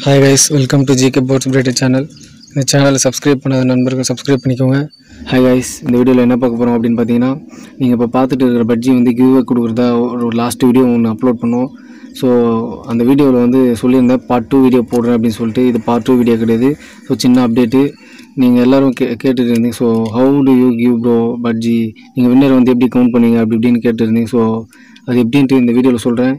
hi guys welcome to GK போர்ட்ஸ் பிரேட்டர் channel இந்த சேனலை சப்ஸ்கிரைப் பண்ணாத நண்பர்கள் சப்ஸ்கிரைப் பண்ணிக்கோங்க ஹாய் கைஸ் இந்த வீடியோவில் என்ன பார்க்க போகிறோம் அப்படின்னு பார்த்தீங்கன்னா நீங்கள் இப்போ பார்த்துட்டு இருக்கிற பட்ஜி வந்து கிவ்வே கொடுக்குறதா ஒரு லாஸ்ட் வீடியோ ஒன்று அப்லோட் பண்ணோம் ஸோ அந்த வீடியோவில் வந்து சொல்லியிருந்தேன் பார்ட் டூ வீடியோ போடுறேன் அப்படின்னு சொல்லிட்டு இது பார்ட் டூ வீடியோ கிடையாது ஸோ சின்ன அப்டேட்டு நீங்கள் எல்லோரும் கே கேட்டுட்டு இருந்தீங்க so how do you give pro badge நீங்கள் வின்னர் வந்து எப்படி கவுண்ட் பண்ணீங்க அப்படி இப்படின்னு கேட்டுருந்தீங்க ஸோ அது எப்படின்ட்டு இந்த வீடியோவில் சொல்கிறேன்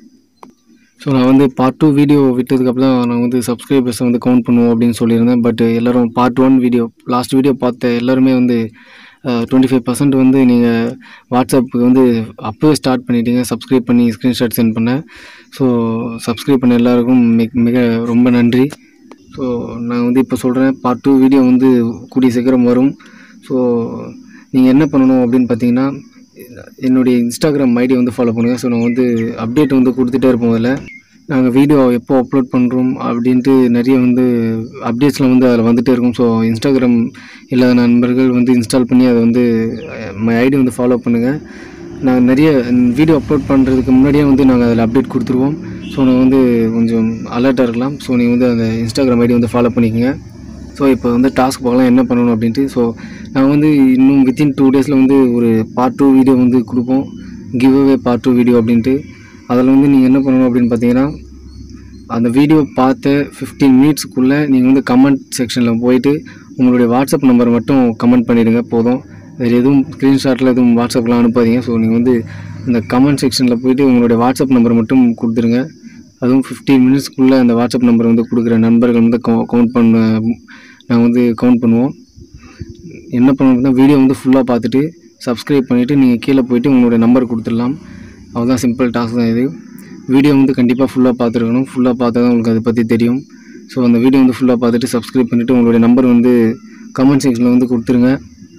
ஸோ நான் வந்து பார்ட் டூ வீடியோ விட்டதுக்கப்புறம் நான் வந்து சப்ஸ்கிரைபர்ஸை வந்து கவுண்ட் பண்ணுவோம் அப்படின்னு சொல்லியிருந்தேன் பட் எல்லோரும் part one video last video பார்த்த எல்லாருமே வந்து டுவெண்ட்டி ஃபைவ் பர்சன்ட் வந்து நீங்கள் வாட்ஸ்அப்புக்கு வந்து அப்போவே ஸ்டார்ட் பண்ணிட்டீங்க சப்ஸ்கிரைப் பண்ணி ஸ்க்ரீன்ஷாட் சென்ட் பண்ணேன் ஸோ சப்ஸ்கிரைப் பண்ண எல்லாருக்கும் மிக மிக ரொம்ப நன்றி ஸோ நான் வந்து இப்போ சொல்கிறேன் பார்ட் டூ வீடியோ வந்து கூடிய சீக்கிரம் வரும் ஸோ நீங்கள் என்ன பண்ணணும் அப்படின்னு பார்த்தீங்கன்னா என்னுடைய இன்ஸ்டாகிராம் ஐடி வந்து ஃபாலோ பண்ணுங்கள் ஸோ நான் வந்து அப்டேட் வந்து கொடுத்துட்டே இருப்போம் அதில் நாங்கள் வீடியோ எப்போ அப்லோட் பண்ணுறோம் அப்படின்ட்டு நிறைய வந்து அப்டேட்ஸ்லாம் வந்து அதில் வந்துகிட்டே இருக்கும் ஸோ இன்ஸ்டாகிராம் இல்லாத நண்பர்கள் வந்து இன்ஸ்டால் பண்ணி அதை வந்து மை ஐடி வந்து ஃபாலோ பண்ணுங்கள் நாங்கள் நிறைய வீடியோ அப்லோட் பண்ணுறதுக்கு முன்னாடியே வந்து நாங்கள் அதில் அப்டேட் கொடுத்துருவோம் ஸோ நான் வந்து கொஞ்சம் அலர்ட்டாக இருக்கலாம் ஸோ நீங்கள் வந்து அந்த இன்ஸ்டாகிராம் ஐடி வந்து ஃபாலோ பண்ணிக்கோங்க ஸோ இப்போ வந்து டாஸ்க் பார்க்கலாம் என்ன பண்ணணும் அப்படின்ட்டு ஸோ நான் வந்து இன்னும் வித்தின் டூ டேஸில் வந்து ஒரு பார்ட் டூ வீடியோ வந்து கொடுப்போம் giveaway part two video அப்படின்ட்டு அதில் வந்து நீங்கள் என்ன பண்ணணும் அப்படின்னு பார்த்தீங்கன்னா அந்த வீடியோ பார்த்த ஃபிஃப்டீன் மினிட்ஸ்க்குள்ளே நீங்கள் வந்து கமெண்ட் செக்ஷனில் போயிட்டு உங்களுடைய வாட்ஸ்அப் நம்பர் மட்டும் கமெண்ட் பண்ணிடுங்க போதும் வேறு எதுவும் ஸ்க்ரீன்ஷாட்டில் எதுவும் வாட்ஸ்அப்லாம் அனுப்பாதீங்க ஸோ நீங்கள் வந்து இந்த கமெண்ட் செக்ஷனில் போயிட்டு உங்களுடைய வாட்ஸ்அப் நம்பர் மட்டும் கொடுத்துருங்க அதுவும் ஃபிஃப்டீன் மினிட்ஸ்க்குள்ளே அந்த வாட்ஸ்அப் நம்பர் வந்து கொடுக்குற நண்பர்கள் வந்து கவுண்ட் பண்ண நாங்கள் வந்து கவுண்ட் பண்ணுவோம் என்ன பண்ணணும்னா வீடியோ வந்து ஃபுல்லாக பார்த்துட்டு சப்ஸ்கிரைப் பண்ணிவிட்டு நீங்கள் கீழே போயிட்டு உங்களுடைய நம்பர் கொடுத்துடலாம் அதுதான் சிம்பிள் டாஸ்க் தான் இது வீடியோ வந்து கண்டிப்பாக ஃபுல்லாக பார்த்துருக்கணும் ஃபுல்லாக பார்த்தா தான் உங்களுக்கு அதை பற்றி தெரியும் ஸோ அந்த வீடியோ வந்து ஃபுல்லாக பார்த்துட்டு சப்ஸ்கிரைப் பண்ணிவிட்டு உங்களுடைய நம்பர் வந்து கமெண்ட் செக்ஷனில் வந்து கொடுத்துருங்க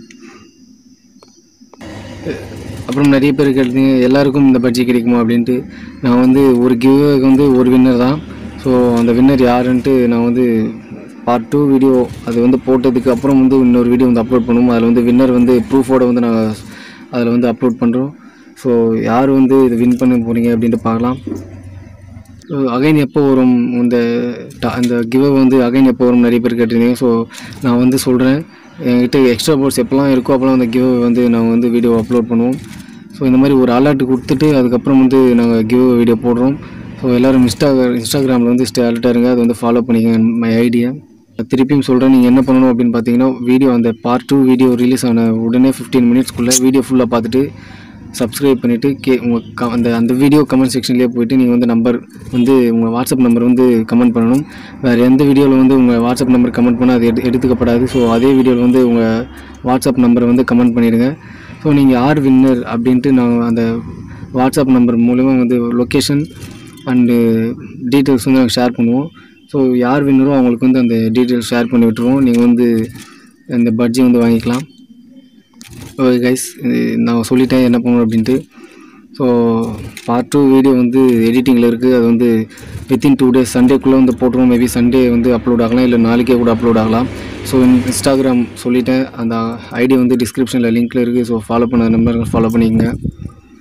அப்புறம் நிறைய பேர் கேட்டீங்க எல்லாருக்கும் இந்த பட்ஜெட் கிடைக்குமா அப்படின்ட்டு நான் வந்து ஒரு கிவ்வேக்கு வந்து ஒரு வின்னர் தான் ஸோ அந்த வின்னர் யாருன்ட்டு நான் வந்து பார்ட் டூ வீடியோ அது வந்து போட்டதுக்கு அப்புறம் வந்து இன்னொரு வீடியோ வந்து அப்லோட் பண்ணுவோம் அதில் வந்து வின்னர் வந்து ப்ரூஃபோடு வந்து நாங்கள் அதில் வந்து அப்லோட் பண்ணுறோம் ஸோ யார் வந்து இது வின் பண்ண போகிறீங்க அப்படின்ட்டு பார்க்கலாம் அகைன் எப்போ வரும் இந்த ta- இந்த கிவ் வந்து அகைன் எப்போ வரும் நிறைய பேர் கேட்டிருந்தீங்க ஸோ நான் வந்து சொல்கிறேன் என்கிட்ட எக்ஸ்ட்ரா போர்ட்ஸ் எப்போல்லாம் இருக்கோ அப்போல்லாம் அந்த கிவ் வந்து நாங்கள் வந்து வீடியோ அப்லோட் பண்ணுவோம் ஸோ இந்த மாதிரி ஒரு அலர்ட் கொடுத்துட்டு அதுக்கப்புறம் வந்து நாங்கள் கிவ் வீடியோ போடுறோம் ஸோ எல்லோரும் இன்ஸ்டா இன்ஸ்டாகிராமில் வந்து ஸ்டே அலர்ட்டாக இருங்க அது வந்து ஃபாலோ பண்ணிக்கங்க மை ஐடியா திருப்பியும் சொல்கிறேன் நீங்கள் என்ன பண்ணணும் அப்படின்னு பார்த்தீங்கன்னா வீடியோ அந்த பார்ட் டூ வீடியோ ரிலீஸ் ஆன உடனே ஃபிஃப்டீன் மினிட்ஸ்க்குள்ளே வீடியோ ஃபுல்லாக பார்த்துட்டு சப்ஸ்கிரைப் பண்ணிவிட்டு கே உங்கள் க அந்த அந்த வீடியோ கமெண்ட் செக்ஷன்லேயே போயிட்டு நீங்கள் வந்து நம்பர் வந்து உங்கள் வாட்ஸ்அப் நம்பர் வந்து கமெண்ட் பண்ணணும் வேறு எந்த வீடியோவில் வந்து உங்கள் வாட்ஸ்அப் நம்பர் கமெண்ட் பண்ணால் அது எடு எடுத்துக்கப்படாது ஸோ அதே வீடியோவில் வந்து உங்கள் வாட்ஸ்அப் நம்பரை வந்து கமெண்ட் பண்ணிடுங்க ஸோ நீங்கள் யார் வின்னர் அப்படின்ட்டு நான் அந்த வாட்ஸ்அப் நம்பர் மூலிமா வந்து லொக்கேஷன் அண்டு டீட்டெயில்ஸ் வந்து நாங்கள் ஷேர் பண்ணுவோம் ஸோ யார் வின்னரோ அவங்களுக்கு வந்து அந்த டீட்டெயில்ஸ் ஷேர் பண்ணி விட்டுருவோம் நீங்கள் வந்து அந்த பட்ஜெட் வந்து வாங்கிக்கலாம் ஓகே கைஸ் நான் சொல்லிட்டேன் என்ன பண்ணணும் அப்படின்ட்டு ஸோ பார்ட் டூ வீடியோ வந்து எடிட்டிங்கில் இருக்குது அது வந்து வித்தின் டூ டேஸ் சண்டேக்குள்ளே வந்து போட்டுருவோம் மேபி சண்டே வந்து அப்லோட் ஆகலாம் இல்லை நாளைக்கே கூட அப்லோட் ஆகலாம் ஸோ இன்ஸ்டாகிராம் சொல்லிட்டேன் அந்த ஐடி வந்து டிஸ்கிரிப்ஷனில் லிங்க்கில் இருக்குது ஸோ ஃபாலோ பண்ண நம்பர்கள் ஃபாலோ பண்ணிக்கங்க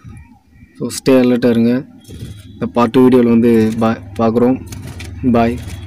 ஸோ ஸ்டே அலர்ட்டாக இருங்க இந்த பார்ட் டூ வீடியோவில் வந்து பா பார்க்குறோம் பாய்